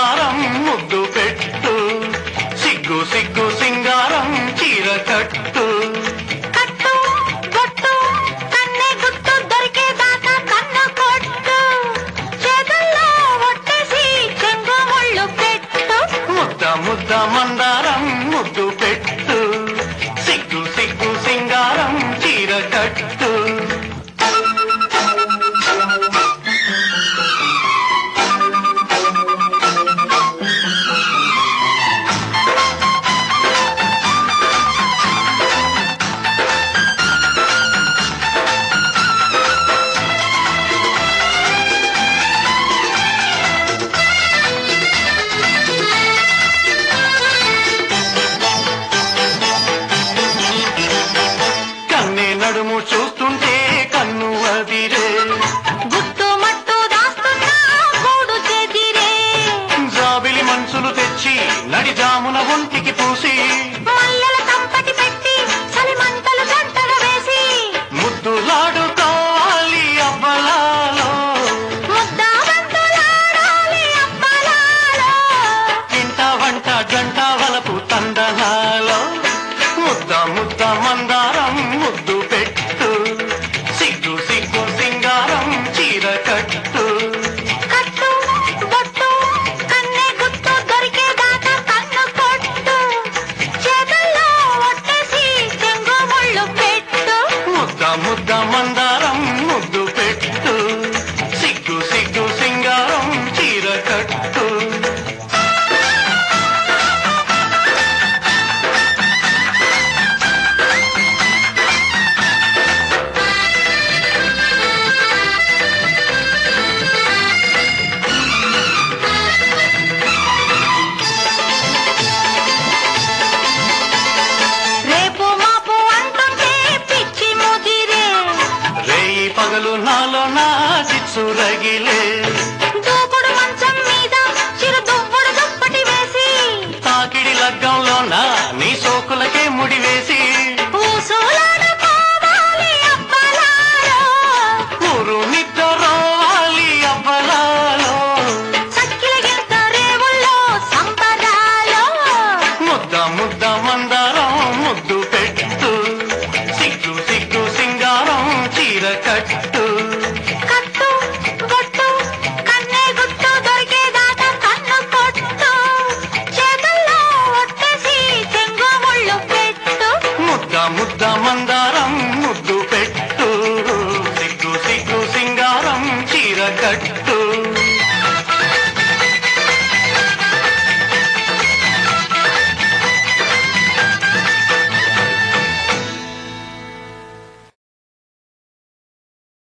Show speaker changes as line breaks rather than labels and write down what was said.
మందారం ముద్దు పెట్టు సిగ్గు సిగ్గు సింగారం చీర కట్టు
కట్టు బొట్టు కన్నె గుట్టు దొరికేదాకా కన్ను కొట్టు చేతుల్లో ఒట్టేసి చెంగు ముళ్ళు పెట్టు
ముద్ద ముద్ద మందారం ముద్దు పెట్టు సిగ్గు సిగ్గు సింగారం చీర కట్టు కన్నే నడుము చూస్తుంటే కన్ను అదిరే
గుట్టు మట్టు దాస్తున్నా గూడు చెదిరే
జాబిలి మనసులు తెచ్చి నడిజామున ఒంటికి పూసి
మల్లెల తంపటి పెట్టి చలి మంటలు గంటలు వేసి
ముద్దులాడుకోవాలి అవ్వలాలో
ముద్ద బంతులాడాలి అప్పలాలో
ఇంట వంట జంట వలపు తందనాలో ముద్ద ముద్ద మందారం ముద్దు పెట్టు సిగ్గు సిగ్గు సింగారం చీర కట్టు
కట్టు బొట్టు కన్నె గుట్టు దొరికేదాకా కన్ను కొట్టు చేతుల్లో ఒట్టేసి చెంగు ముళ్ళు పెట్టు
ముద్ద ముద్ద మందారం ముద్దు పెట్టు సిగ్గు సిగ్గు సింగారం చీర కట్టు
రేపు మాపు అంటుంటే పిచ్చి ముదిరే
రేయి పగలు నాలో నా చిచ్చు రగిలే
దూకుడు మంచం మీద చిరు దువ్వుడు దుప్పటి వేసి
తాకిడి లగ్గంలో నా నీ సోకులకే ముడివేసి
ఊసులాడుకోవాలి అప్పలాలో
ఊరు నిద్రోవాలి అవ్వలాలో
చక్కిల గింత రేవుల్లో సంపదాలో
ముద్ద ముద్ద మంద